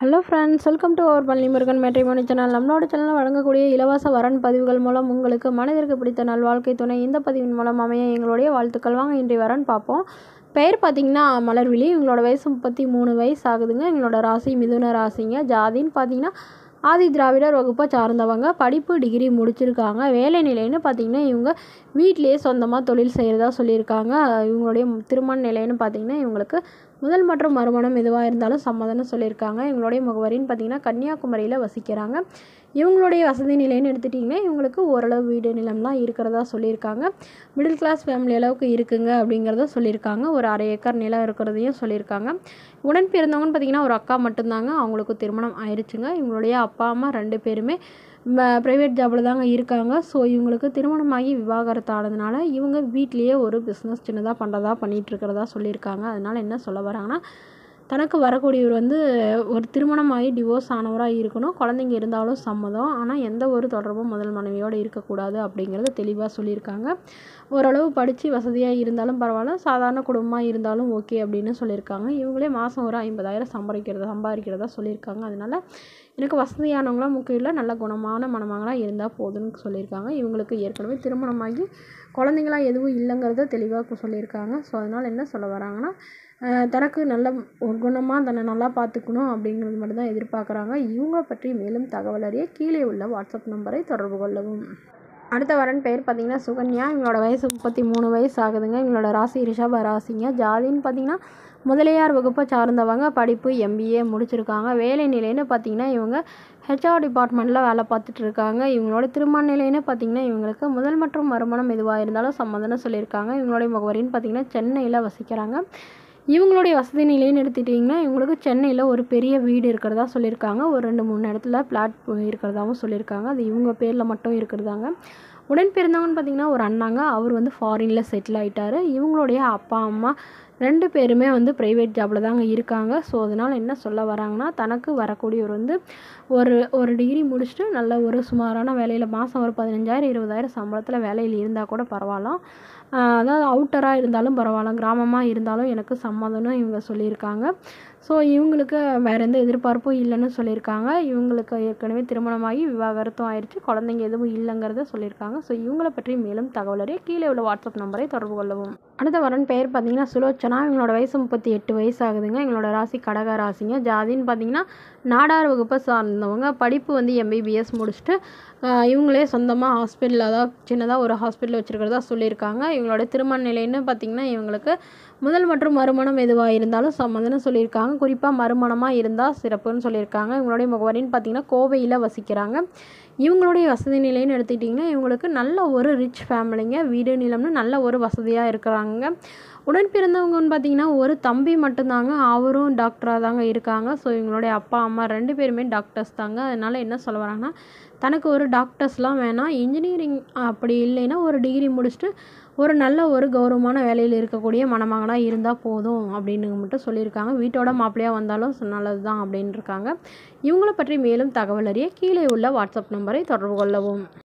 hello friends welcome to our பள்ளி Murugan matrimony channel நம்மளோட சேனலில் வழங்கக்கூடிய இலவச வரன் பதிவுகள் மூலம் உங்களுக்கு மனதிற்கு பிடித்த நல்வாழ்க்கை துணை இந்த பதிவின் மூலம் அமைய எங்களுடைய வாழ்த்துக்கள் வாங்க இன்றைய வரன் பார்ப்போம் பெயர் பார்த்தீங்கன்னா மலர்விழி இவங்களோட வயசு முப்பத்தி மூணு வயசு ஆகுதுங்க இவங்களோட ராசி மிதுன ராசிங்க ஜாதின்னு பார்த்தீங்கன்னா ஆதி திராவிடர் வகுப்பை சார்ந்தவங்க படிப்பு டிகிரி முடிச்சிருக்காங்க வேலை நிலைன்னு பார்த்தீங்கன்னா இவங்க வீட்டிலேயே சொந்தமாக தொழில் செய்கிறதா சொல்லியிருக்காங்க இவங்களுடைய திருமண நிலைன்னு பார்த்தீங்கன்னா இவங்களுக்கு முதல் மற்றும் மறுமணம் எதுவாக இருந்தாலும் சம்மதம்னு சொல்லியிருக்காங்க இவங்களுடைய முகவரின்னு பார்த்தீங்கன்னா கன்னியாகுமரியில் வசிக்கிறாங்க இவங்களுடைய வசதி நிலைன்னு எடுத்துட்டிங்கன்னா இவங்களுக்கு ஓரளவு வீடு நிலம்லாம் இருக்கிறதா சொல்லியிருக்காங்க மிடில் கிளாஸ் ஃபேமிலி அளவுக்கு இருக்குங்க அப்படிங்கிறத சொல்லியிருக்காங்க ஒரு அரை ஏக்கர் நிலம் இருக்கிறதையும் சொல்லியிருக்காங்க உடன் பிறந்தவங்கன்னு பார்த்தீங்கன்னா ஒரு அக்கா மட்டும்தாங்க அவங்களுக்கு திருமணம் ஆயிடுச்சுங்க இவங்களுடைய அப்பா அம்மா ரெண்டு பேருமே ப்ரைவேட் ஜாபில் தாங்க இருக்காங்க ஸோ இவங்களுக்கு திருமணமாகி விவாகரத்து ஆனதுனால இவங்க வீட்லேயே ஒரு பிஸ்னஸ் சின்னதாக பண்ணுறதா பண்ணிகிட்டு இருக்கிறதா சொல்லியிருக்காங்க அதனால் என்ன சொல்ல வராங்கன்னா தனக்கு வரக்கூடியவர் வந்து ஒரு திருமணமாகி டிவோர்ஸ் ஆனவராக இருக்கணும் குழந்தைங்க இருந்தாலும் சம்மதம் ஆனால் எந்த ஒரு தொடர்பும் முதல் மனைவியோடு இருக்கக்கூடாது அப்படிங்கிறத தெளிவாக சொல்லியிருக்காங்க ஓரளவு படித்து வசதியாக இருந்தாலும் பரவாயில்ல சாதாரண குடும்பமாக இருந்தாலும் ஓகே அப்படின்னு சொல்லியிருக்காங்க இவங்களே மாதம் ஒரு ஐம்பதாயிரம் சம்பாதிக்கிறதா சம்பாதிக்கிறதா சொல்லியிருக்காங்க அதனால் எனக்கு வசதியானவங்களாம் முக்கியம் இல்லை நல்ல குணமான மணமங்களாக இருந்தால் போதும்னு சொல்லியிருக்காங்க இவங்களுக்கு ஏற்கனவே திருமணமாகி குழந்தைங்களாம் எதுவும் இல்லைங்கிறத தெளிவாக சொல்லியிருக்காங்க ஸோ அதனால் என்ன சொல்ல வராங்கன்னா தனக்கு நல்ல ஒரு குணமாக தன்னை நல்லா பார்த்துக்கணும் அப்படிங்கிறது மட்டும் தான் எதிர்பார்க்குறாங்க இவங்கள பற்றி மேலும் தகவல் அறிய கீழே உள்ள வாட்ஸ்அப் நம்பரை தொடர்பு கொள்ளவும் அடுத்த வரன் பெயர் பார்த்திங்கன்னா சுகன்யா இவங்களோட வயசு முப்பத்தி மூணு வயசு ஆகுதுங்க இவங்களோட ராசி ரிஷப ராசிங்க ஜாதின்னு பார்த்திங்கன்னா முதலியார் வகுப்பை சார்ந்தவங்க படிப்பு எம்பிஏ முடிச்சிருக்காங்க வேலை நிலைன்னு பார்த்திங்கன்னா இவங்க ஹெச்ஆர் டிபார்ட்மெண்ட்டில் வேலை பார்த்துட்டு இருக்காங்க இவங்களோட திருமண நிலைன்னு பார்த்திங்கன்னா இவங்களுக்கு முதல் மற்றும் மறுமணம் எதுவாக இருந்தாலும் சம்மந்தம்னு சொல்லியிருக்காங்க இவங்களுடைய முகவரின்னு பார்த்திங்கன்னா சென்னையில் வசிக்கிறாங்க இவங்களுடைய வசதி நிலைன்னு எடுத்துட்டிங்கன்னா இவங்களுக்கு சென்னையில் ஒரு பெரிய வீடு இருக்கிறதா சொல்லியிருக்காங்க ஒரு ரெண்டு மூணு இடத்துல ஃப்ளாட் இருக்கிறதாவும் சொல்லியிருக்காங்க அது இவங்க பேரில் மட்டும் இருக்கிறதாங்க உடன் பிறந்தவங்கன்னு பார்த்திங்கன்னா ஒரு அண்ணாங்க அவர் வந்து ஃபாரினில் செட்டில் ஆகிட்டார் இவங்களுடைய அப்பா அம்மா ரெண்டு பேருமே வந்து ப்ரைவேட் ஜாபில் தாங்க இருக்காங்க ஸோ அதனால் என்ன சொல்ல வராங்கன்னா தனக்கு வரக்கூடியவர் வந்து ஒரு ஒரு டிகிரி முடிச்சுட்டு நல்ல ஒரு சுமாரான வேலையில் மாதம் ஒரு பதினஞ்சாயிரம் இருபதாயிரம் சம்பளத்தில் வேலையில் இருந்தால் கூட பரவாயில்ல அதாவது அவுட்டராக இருந்தாலும் பரவாயில்ல கிராமமாக இருந்தாலும் எனக்கு சம்மதம்னு இவங்க சொல்லியிருக்காங்க ஸோ இவங்களுக்கு வேறு எந்த எதிர்பார்ப்பும் இல்லைன்னு சொல்லியிருக்காங்க இவங்களுக்கு ஏற்கனவே திருமணமாகி விவாகரத்தும் ஆயிடுச்சு குழந்தைங்க எதுவும் இல்லைங்கிறத சொல்லியிருக்காங்க ஸோ இவங்கள பற்றி மேலும் தகவல் அறிய கீழே உள்ள வாட்ஸ்அப் நம்பரை தொடர்பு கொள்ளவும் அடுத்த வரன் பெயர் பார்த்தீங்கன்னா சுலோச்சனா இவங்களோட வயசு முப்பத்தி எட்டு வயசு ஆகுதுங்க எங்களோட ராசி கடக ராசிங்க ஜாதின்னு பார்த்தீங்கன்னா நாடார் வகுப்பை சார்ந்தவங்க படிப்பு வந்து எம்பிபிஎஸ் முடிச்சுட்டு இவங்களே சொந்தமாக ஹாஸ்பிட்டல் அதாவது சின்னதாக ஒரு ஹாஸ்பிட்டல் வச்சுருக்கிறதா சொல்லியிருக்காங்க இவங்களோட திருமண நிலைன்னு பார்த்திங்கன்னா இவங்களுக்கு முதல் மற்றும் மறுமணம் எதுவாக இருந்தாலும் சம்மந்தம்னு சொல்லியிருக்காங்க குறிப்பாக மறுமணமாக இருந்தால் சிறப்புன்னு சொல்லியிருக்காங்க இவங்களுடைய முகவரின்னு பார்த்திங்கன்னா கோவையில் வசிக்கிறாங்க இவங்களுடைய வசதி நிலைன்னு எடுத்துக்கிட்டிங்கன்னா இவங்களுக்கு நல்ல ஒரு ரிச் ஃபேமிலிங்க வீடு நிலம்னு நல்ல ஒரு வசதியாக இருக்கிறாங்க உடன் பிறந்தவங்கன்னு பார்த்தீங்கன்னா ஒரு தம்பி மட்டும்தாங்க அவரும் டாக்டராக தாங்க இருக்காங்க ஸோ இவங்களுடைய அப்பா அம்மா ரெண்டு பேருமே டாக்டர்ஸ் தாங்க அதனால் என்ன சொல்ல வராங்கன்னா தனக்கு ஒரு டாக்டர்ஸ்லாம் வேணாம் இன்ஜினியரிங் அப்படி இல்லைன்னா ஒரு டிகிரி முடிச்சுட்டு ஒரு நல்ல ஒரு கௌரவமான வேலையில் இருக்கக்கூடிய மணமகனாக இருந்தால் போதும் அப்படின்னு மட்டும் சொல்லியிருக்காங்க வீட்டோட மாப்பிள்ளையாக வந்தாலும் நல்லது தான் அப்படின்னு இருக்காங்க இவங்கள பற்றி மேலும் தகவல் அறிய கீழே உள்ள வாட்ஸ்அப் நம்பரை தொடர்பு கொள்ளவும்